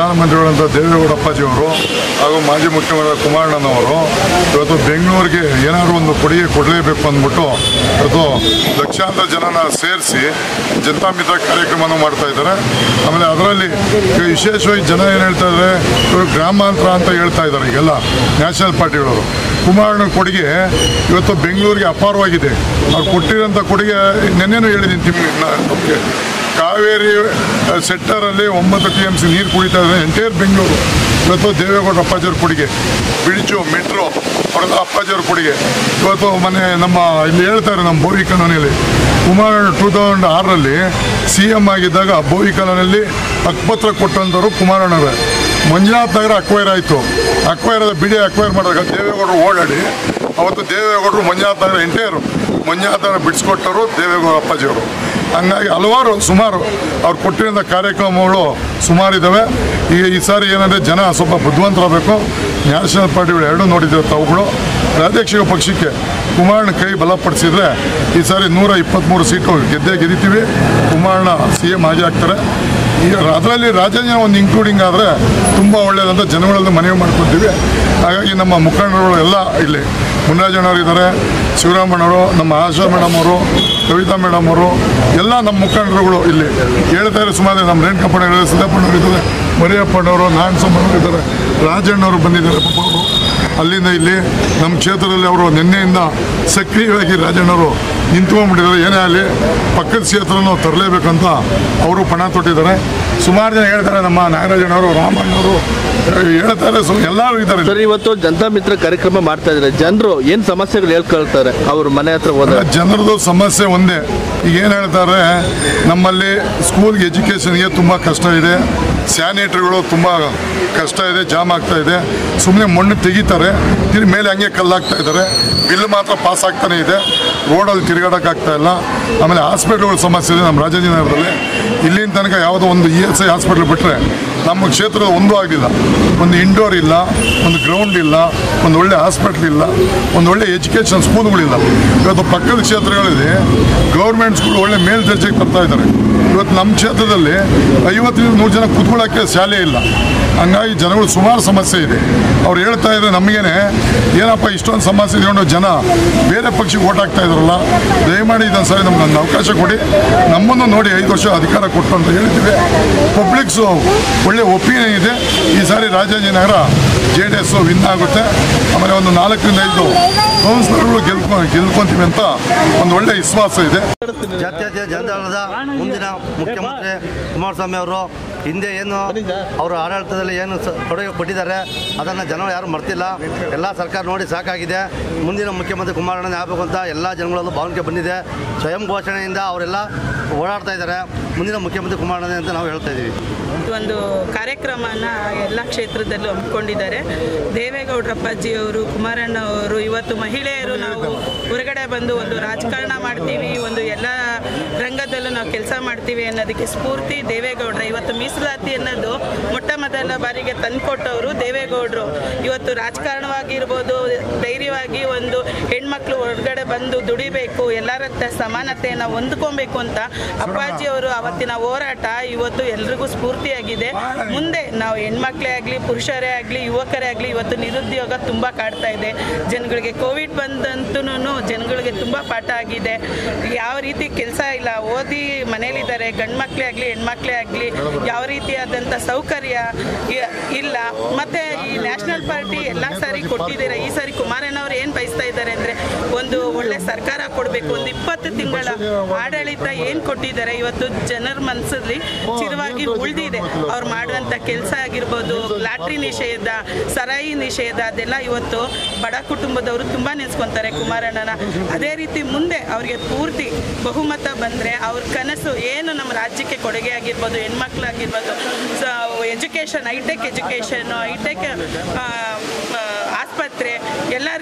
ಪ್ರಧಾನಮಂತ್ರಿಗಳಂತ ದೇವೇಗೌಡ ಅಪ್ಪಾಜಿಯವರು ಹಾಗೂ ಮಾಜಿ ಮುಖ್ಯಮಂತ್ರಿ ಕುಮಾರಣ್ಣನವರು ಇವತ್ತು ಬೆಂಗಳೂರಿಗೆ ಏನಾದರೂ ಒಂದು ಕೊಡುಗೆ ಕೊಡಲೇಬೇಕು ಅಂದ್ಬಿಟ್ಟು ಇವತ್ತು ಲಕ್ಷಾಂತರ ಜನನ ಸೇರಿಸಿ ಜನತಾ ಮಿತ್ರ ಕಾರ್ಯಕ್ರಮನ ಮಾಡ್ತಾ ಇದ್ದಾರೆ ಆಮೇಲೆ ಅದರಲ್ಲಿ ವಿಶೇಷವಾಗಿ ಜನ ಏನು ಹೇಳ್ತಾ ಇದ್ದಾರೆ ಇವರು ಗ್ರಾಮಾಂತರ ಅಂತ ಹೇಳ್ತಾ ಇದ್ದಾರೆ ಈಗೆಲ್ಲ ನ್ಯಾಷನಲ್ ಪಾರ್ಟಿಗಳವರು ಕುಮಾರಣ್ಣ ಕೊಡುಗೆ ಇವತ್ತು ಬೆಂಗಳೂರಿಗೆ ಅಪಾರವಾಗಿದೆ ಅವ್ರು ಕೊಟ್ಟಿರೋಂಥ ಕೊಡುಗೆ ನೆನ್ನೆನೂ ಹೇಳಿದ್ದೀನಿ ತಿಮ್ಮಿ ನಮಗೆ ಕಾವೇರಿ ಸೆಕ್ಟರಲ್ಲಿ ಒಂಬತ್ತು ಟಿ ಎಮ್ ಸಿ ನೀರು ಕುಡಿತಾ ಇದ್ದಾರೆ ಎಂಟೈರ್ ಬೆಂಗಳೂರು ಇವತ್ತು ದೇವೇಗೌಡ ಅಪ್ಪಾಜಿಯವ್ರ ಕೊಡುಗೆ ಬಿಡಿಚು ಮೆಟ್ರೋ ಅವ್ರದ್ದು ಅಪ್ಪಾಜಿಯವ್ರ ಕೊಡುಗೆ ಇವತ್ತು ಮೊನ್ನೆ ನಮ್ಮ ಇಲ್ಲಿ ಹೇಳ್ತಾರೆ ನಮ್ಮ ಬೋವಿ ಕಾಲೋನಿಯಲ್ಲಿ ಕುಮಾರಣ್ಣ ಟೂ ತೌಸಂಡ್ ಆರರಲ್ಲಿ ಸಿ ಎಮ್ ಆಗಿದ್ದಾಗ ಬೋವಿ ಕಾಲೋನಿಯಲ್ಲಿ ಹಕ್ಕುಪತ್ರ ಕೊಟ್ಟಂಥವ್ರು ಕುಮಾರಣ್ಣವೇ ಮಂಜುನಾಥ್ ನಗರ ಅಕ್ವೈರ್ ಆಯಿತು ಅಕ್ವೈರ್ ಬಿಡಿ ಅಕ್ವೈರ್ ಮಾಡಿದಾಗ ದೇವೇಗೌಡರು ಓಡಾಡಿ ಅವತ್ತು ದೇವೇಗೌಡರು ಮಂಜುನಾಥ್ ನಗರ ಎಂಟೇರು ಮಂಜುನಾಥ್ ನಗರ ಬಿಡಿಸ್ಕೊಟ್ಟರು ದೇವೇಗೌಡ ಅಪ್ಪಾಜಿಯವರು ಹಂಗಾಗಿ ಹಲವಾರು ಸುಮಾರು ಅವ್ರು ಕೊಟ್ಟಿರೋ ಕಾರ್ಯಕ್ರಮಗಳು ಸುಮಾರಿದ್ದಾವೆ ಈಗ ಈ ಸಾರಿ ಏನಂದರೆ ಜನ ಸ್ವಲ್ಪ ಬುದ್ಧಿವಂತರಾಗಬೇಕು ನ್ಯಾಷನಲ್ ಪಾರ್ಟಿಗಳು ಎರಡೂ ನೋಡಿದ್ದೇವೆ ತಾವುಗಳು ಪ್ರಾದೇಶಿಕ ಪಕ್ಷಕ್ಕೆ ಕುಮಾರಣ್ಣ ಕೈ ಬಲಪಡಿಸಿದ್ರೆ ಈ ಸಾರಿ ನೂರ ಇಪ್ಪತ್ತ್ಮೂರು ಸೀಟು ಗೆದ್ದೇ ಗೆದ್ದಿತೀವಿ ಕುಮಾರಣ್ಣ ಸಿ ಎಂ ಆಗಿ ಆಗ್ತಾರೆ ಈಗ ಅದರಲ್ಲಿ ರಾಜಕೀಯ ಒಂದು ಇನ್ಕ್ಲೂಡಿಂಗ್ ಆದರೆ ತುಂಬ ಒಳ್ಳೆಯದಂತ ಜನಗಳಲ್ಲಿ ಮನವಿ ಮಾಡ್ಕೊತೀವಿ ಹಾಗಾಗಿ ನಮ್ಮ ಮುಖಂಡರುಗಳು ಎಲ್ಲ ಇಲ್ಲಿ ಮುನ್ರಾಜಣ್ಣವರು ಇದ್ದಾರೆ ಶಿವರಾಮಣ್ಣವರು ನಮ್ಮ ಆಶಾ ಮೇಡಮ್ ಅವರು ಕವಿತಾ ಮೇಡಮ್ ಅವರು ಎಲ್ಲ ನಮ್ಮ ಮುಖಂಡರುಗಳು ಇಲ್ಲಿ ಹೇಳ್ತಾ ಇದ್ದಾರೆ ಸುಮಾರು ನಮ್ಮ ರೇಣುಕಪ್ಪಣ್ಣವರು ಸಿದ್ದಪ್ಪಣ್ಣವರು ಇದ್ದಾರೆ ಮರಿಯಪ್ಪಣ್ಣವರು ನಾರಾಯಣಸ್ವಾಮಣ್ಣವರು ಇದ್ದಾರೆ ರಾಜಣ್ಣವರು ಬಂದಿದ್ದಾರೆ ಪಾಪ ಅವರು ಅಲ್ಲಿಂದ ಇಲ್ಲಿ ನಮ್ಮ ಕ್ಷೇತ್ರದಲ್ಲಿ ಅವರು ನಿನ್ನೆಯಿಂದ ಸಕ್ರಿಯವಾಗಿ ರಾಜಣ್ಣವರು ನಿಂತ್ಕೊಂಡ್ಬಿಟ್ಟಿದ್ದಾರೆ ಏನೇ ಆಗಲಿ ಪಕ್ಕದ ಕ್ಷೇತ್ರನ ತರಲೇಬೇಕಂತ ಅವರು ಪಣ ತೊಟ್ಟಿದ್ದಾರೆ ಸುಮಾರು ಜನ ಹೇಳ್ತಾರೆ ನಮ್ಮ ನಾಗರಾಜಣ್ಣವರು ರಾಮಣ್ಣವರು ಹೇಳ್ತಾರೆ ಸೊ ಎಲ್ಲರೂ ಇದ್ದಾರೆ ಸರ್ ಇವತ್ತು ಜನತಾ ಮಿತ್ರ ಕಾರ್ಯಕ್ರಮ ಮಾಡ್ತಾ ಇದ್ದಾರೆ ಜನರು ಏನ್ ಸಮಸ್ಯೆಗಳು ಹೇಳ್ಕೊಳ್ತಾರೆ ಅವ್ರ ಮನೆ ಹತ್ರ ಹೋದಾಗ ಜನರದು ಸಮಸ್ಯೆ ಒಂದೇ ಈಗ ಏನು ಹೇಳ್ತಾರೆ ನಮ್ಮಲ್ಲಿ ಸ್ಕೂಲ್ ಎಜುಕೇಷನ್ಗೆ ತುಂಬ ಕಷ್ಟ ಇದೆ ಸ್ಯಾನಿಟ್ರಿಗಳು ತುಂಬ ಕಷ್ಟ ಇದೆ ಜಾಮ್ ಆಗ್ತಾ ಇದೆ ಸುಮ್ಮನೆ ಮಣ್ಣು ತೆಗಿತಾರೆ ತಿರ್ಗಿ ಮೇಲೆ ಹಂಗೆ ಕಲ್ಲಾಗ್ತಾ ಇದ್ದಾರೆ ಬಿಲ್ ಮಾತ್ರ ಪಾಸ್ ಆಗ್ತಾನೆ ಇದೆ ರೋಡಲ್ಲಿ ತಿರುಗಾಡೋಕ್ಕಾಗ್ತಾ ಇಲ್ಲ ಆಮೇಲೆ ಹಾಸ್ಪಿಟ್ಲ್ಗಳ ಸಮಸ್ಯೆ ಇದೆ ನಮ್ಮ ರಾಜಾಜಿನಗರದಲ್ಲಿ ಇಲ್ಲಿನ ತನಕ ಯಾವುದೋ ಒಂದು ಇ ಎಸ್ ಐ ಹಾಸ್ಪಿಟ್ಲ್ ಬಿಟ್ಟರೆ ನಮ್ಮ ಕ್ಷೇತ್ರದ ಒಂದೂ ಆಗಲಿಲ್ಲ ಒಂದು ಇಂಡೋರ್ ಇಲ್ಲ ಒಂದು ಗ್ರೌಂಡ್ ಇಲ್ಲ ಒಂದು ಒಳ್ಳೆ ಹಾಸ್ಪಿಟ್ಲ್ ಇಲ್ಲ ಒಂದು ಒಳ್ಳೆ ಎಜುಕೇಷನ್ ಸ್ಕೂಲ್ಗಳಿಲ್ಲ ಇವತ್ತು ಪಕ್ಕದ ಕ್ಷೇತ್ರಗಳಲ್ಲಿ ಗೌರ್ಮೆಂಟ್ ಸ್ಕೂಲ್ ಒಳ್ಳೆ ಮೇಲ್ದರ್ಜೆಗೆ ತರ್ತಾ ಇದ್ದಾರೆ ಇವತ್ತು ನಮ್ಮ ಕ್ಷೇತ್ರದಲ್ಲಿ ಐವತ್ತರಿಂದ ನೂರು ಜನ ಕೂತ್ಕೊಳ್ಳೋಕ್ಕೆ ಶಾಲೆ ಇಲ್ಲ ಹಂಗಾಗಿ ಜನಗಳು ಸುಮಾರು ಸಮಸ್ಯೆ ಇದೆ ಅವ್ರು ಹೇಳ್ತಾ ಇದ್ದಾರೆ ನಮಗೇನೆ ಏನಪ್ಪ ಇಷ್ಟೊಂದು ಸಮಸ್ಯೆ ಇಟ್ಕೊಂಡು ಜನ ಬೇರೆ ಪಕ್ಷಕ್ಕೆ ಓಟ್ ಹಾಕ್ತಾ ಇದಾರಲ್ಲ ದಯಮಾಡಿ ಇದೊಂದು ಸಾರಿ ನಮ್ಗೆ ಒಂದು ಅವಕಾಶ ಕೊಡಿ ನಮ್ಮನ್ನು ನೋಡಿ ಐದು ವರ್ಷ ಅಧಿಕಾರ ಕೊಟ್ಟು ಅಂತ ಹೇಳ್ತೀವಿ ಪಬ್ಲಿಕ್ಸು ಒಳ್ಳೆ ಒಪಿನಿಯನ್ ಇದೆ ಈ ಸಾರಿ Rajajinagar J D S win ಆಗುತ್ತೆ ಆಮೇಲೆ ಒಂದು ನಾಲ್ಕರಿಂದ ಐದು ಕೌನ್ಸಿಲರ್ಗಳು ಗೆಲ್ಕೊ ಗೆಲ್ಕೊಂತೀವಿ ಅಂತ ಒಂದು ಒಳ್ಳೆ ವಿಶ್ವಾಸ ಇದೆ ಜಾತ್ಯತೀತ ಜನತಾದಳದ ಮುಂದಿನ ಮುಖ್ಯಮಂತ್ರಿ ಕುಮಾರಸ್ವಾಮಿ ಅವರು ಹಿಂದೆ ಏನು ಅವರ ಆಡಳಿತದಲ್ಲಿ ಏನು ಸ- ಕೊಡುಗೆ ಕೊಟ್ಟಿದ್ದಾರೆ ಅದನ್ನು ಜನರು ಯಾರು ಮರ್ತಿಲ್ಲ ಎಲ್ಲ ಸರ್ಕಾರ ನೋಡಿ ಸಾಕಾಗಿದೆ ಮುಂದಿನ ಮುಖ್ಯಮಂತ್ರಿ ಕುಮಾರಣ್ಣನೇ ಆಗಬೇಕು ಅಂತ ಎಲ್ಲ ಜನಗಳಲ್ಲೂ ಭಾವನೆಗೆ ಬಂದಿದೆ ಸ್ವಯಂ ಘೋಷಣೆಯಿಂದ ಅವರೆಲ್ಲ ಓಡಾಡ್ತಾ ಇದ್ದಾರೆ ಮುಂದಿನ ಮುಖ್ಯಮಂತ್ರಿ ಕುಮಾರಣ್ಣನೇ ಅಂತ ನಾವು ಹೇಳ್ತಾ ಇದ್ದೀವಿ ಒಂದು ಕಾರ್ಯಕ್ರಮನ ಎಲ್ಲ ಕ್ಷೇತ್ರದಲ್ಲೂ ಹಮ್ಮಿಕೊಂಡಿದ್ದಾರೆ ದೇವೇಗೌಡರಪ್ಪಾಜಿಯವರು ಕುಮಾರಣ್ಣ ಅವರು ಇವತ್ತು ಮಹಿಳೆಯರು ನಾವು ಹೊರಗಡೆ ಬಂದು ಒಂದು ರಾಜಕಾರಣ ಮಾಡ್ತೀವಿ ಒಂದು ಎಲ್ಲ ರಂಗದಲ್ಲೂ ನಾವು ಕೆಲಸ ಮಾಡ್ತೀವಿ ಅನ್ನೋದಕ್ಕೆ ಸ್ಫೂರ್ತಿ ದೇವೇಗೌಡರ ಇವತ್ತು ಮೀಸಲಾತಿ ಅನ್ನೋದು ಮೊಟ್ಟ ಮೊದಲ ಬಾರಿಗೆ ತಂದುಕೊಟ್ಟವರು ದೇವೇಗೌಡರು ಇವತ್ತು ರಾಜಕಾರಣವಾಗಿರ್ಬೋದು ಧೈರ್ಯವಾಗಿ ಒಂದು ಹೆಣ್ಮಕ್ಳು ಹೊರಗಡೆ ಬಂದು ದುಡಿಬೇಕು ಎಲ್ಲರ ಹತ್ರ ಸಮಾನತೆಯನ್ನು ಹೊಂದ್ಕೊಬೇಕು ಅಂತ ಅಪ್ಪಾಜಿಯವರು ಅವತ್ತಿನ ಹೋರಾಟ ಇವತ್ತು ಎಲ್ರಿಗೂ ಸ್ಫೂರ್ತಿಯಾಗಿದೆ ಮುಂದೆ ನಾವು ಹೆಣ್ಮಕ್ಳೇ ಆಗಲಿ ಪುರುಷರೇ ಆಗಲಿ ಯುವಕರೇ ಆಗಲಿ ಇವತ್ತು ನಿರುದ್ಯೋಗ ತುಂಬ ಕಾಡ್ತಾ ಇದೆ ಜನಗಳಿಗೆ ಕೋವಿಡ್ ಬಂದಂತೂ ಜನಗಳಿಗೆ ತುಂಬ ಪಾಠ ಆಗಿದೆ ಯಾವ ರೀತಿ ಕೆಲಸ ಇಲ್ಲ ಓದಿ ಮನೇಲಿದ್ದಾರೆ ಗಂಡು ಮಕ್ಕಳೇ ಆಗಲಿ ಹೆಣ್ಮಕ್ಳೇ ಆಗಲಿ ಯಾವ ರೀತಿಯಾದಂಥ ಸೌಕರ್ಯ ಇ- ಇಲ್ಲ ಮತ್ತೆ ಈ ನ್ಯಾಷನಲ್ ಪಾರ್ಟಿ ಎಲ್ಲ ಸಾರಿ ಕೊಟ್ಟಿದ್ದೀರಾ ಈ ಸಾರಿ ಕುಮಾರಣ್ಣವ್ರು ಏನು ಬಯಸ್ತಾ ಇದ್ದಾರೆ ಅಂದರೆ ಒಂದು ಒಳ್ಳೆ ಸರ್ಕಾರ ಕೊಡಬೇಕು ಒಂದು ಇಪ್ಪತ್ತು ತಿಂಗಳ ಆಡಳಿತ ಏನು ಕೊಟ್ಟಿದ್ದಾರೆ ಇವತ್ತು ಜನರ ಮನಸ್ಸಲ್ಲಿ ಚಿರವಾಗಿ ಉಳಿದಿದೆ ಅವ್ರು ಮಾಡುವಂಥ ಕೆಲಸ ಆಗಿರ್ಬೋದು ಲಾಟ್ರಿ ನಿಷೇಧ ಸರಾಯಿ ನಿಷೇಧ ಅದೆಲ್ಲ ಇವತ್ತು ಬಡ ಕುಟುಂಬದವರು ತುಂಬ ನೆನೆಸ್ಕೊಂತಾರೆ ಕುಮಾರಣ್ಣನ ಅದೇ ರೀತಿ ಮುಂದೆ ಅವ್ರಿಗೆ ಪೂರ್ತಿ ಬಹುಮತ ಬಂದರೆ ಅವ್ರ ಕನಸು ಏನು ನಮ್ಮ ರಾಜ್ಯಕ್ಕೆ ಕೊಡುಗೆ ಆಗಿರ್ಬೋದು ಹೆಣ್ಮಕ್ಳಾಗಿರ್ಬೋದು so education hitech education hitech ಆಸ್ಪತ್ರೆ ಎಲ್ಲ ರೀತಿಯಲ್ಲೂ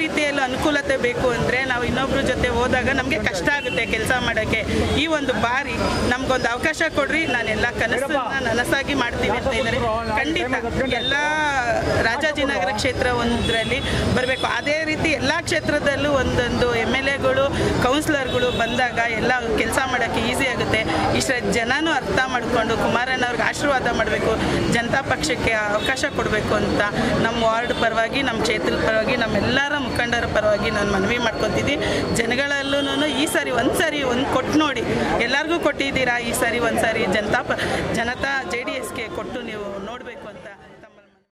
ಅನುಕೂಲತೆ ಬೇಕು ಅಂದರೆ ನಾವು ಇನ್ನೊಬ್ರ ಜೊತೆ ಹೋದಾಗ ನಮಗೆ ಕಷ್ಟ ಆಗುತ್ತೆ ಕೆಲಸ ಮಾಡೋಕ್ಕೆ ಈ ಒಂದು ಬಾರಿ ನಮಗೊಂದು ಅವಕಾಶ ಕೊಡ್ರಿ ನಾನೆಲ್ಲ ಕನಸನ್ನ ನನಸಾಗಿ ಮಾಡ್ತೀವಿ ಅಂತ ಇದ್ದಾರೆ ಖಂಡಿತ ಎಲ್ಲ ರಾಜಾಜಿನಗರ ಕ್ಷೇತ್ರ ಒಂದರಲ್ಲಿ ಬರಬೇಕು ಅದೇ ರೀತಿ ಎಲ್ಲ ಕ್ಷೇತ್ರದಲ್ಲೂ ಒಂದೊಂದು ಎಮ್ ಎಲ್ ಎಗಳು ಕೌನ್ಸಿಲರ್ಗಳು ಬಂದಾಗ ಎಲ್ಲ ಕೆಲಸ ಮಾಡೋಕ್ಕೆ ಈಸಿ ಆಗುತ್ತೆ ಇಷ್ಟ ಜನನೂ ಅರ್ಥ ಮಾಡಿಕೊಂಡು ಕುಮಾರಣ್ಣವ್ರಿಗೆ ಆಶೀರ್ವಾದ ಮಾಡಬೇಕು ಜನತಾ ಪಕ್ಷಕ್ಕೆ ಅವಕಾಶ ಕೊಡಬೇಕು ಅಂತ ನಮ್ಮ ವಾರ್ಡ್ ಪರವಾಗಿ ನಮ್ಮ ಕ್ಷೇತ್ರದ ಪರವಾಗಿ ನಮ್ಮೆಲ್ಲರ ಮುಖಂಡರ ಪರವಾಗಿ ನಾನು ಮನವಿ ಮಾಡ್ಕೊತಿದ್ದೀನಿ ಜನಗಳಲ್ಲೂ ಈ ಸಾರಿ ಒಂದು ಸಾರಿ ಒಂದು ಕೊಟ್ಟು ನೋಡಿ ಎಲ್ಲರಿಗೂ ಕೊಟ್ಟಿದ್ದೀರಾ ಈ ಸಾರಿ ಒಂದು ಸಾರಿ ಜನತಾ ಪ ಜನತಾ ಜೆ ಡಿ ಎಸ್ಗೆ ಕೊಟ್ಟು ನೀವು ನೋಡಬೇಕು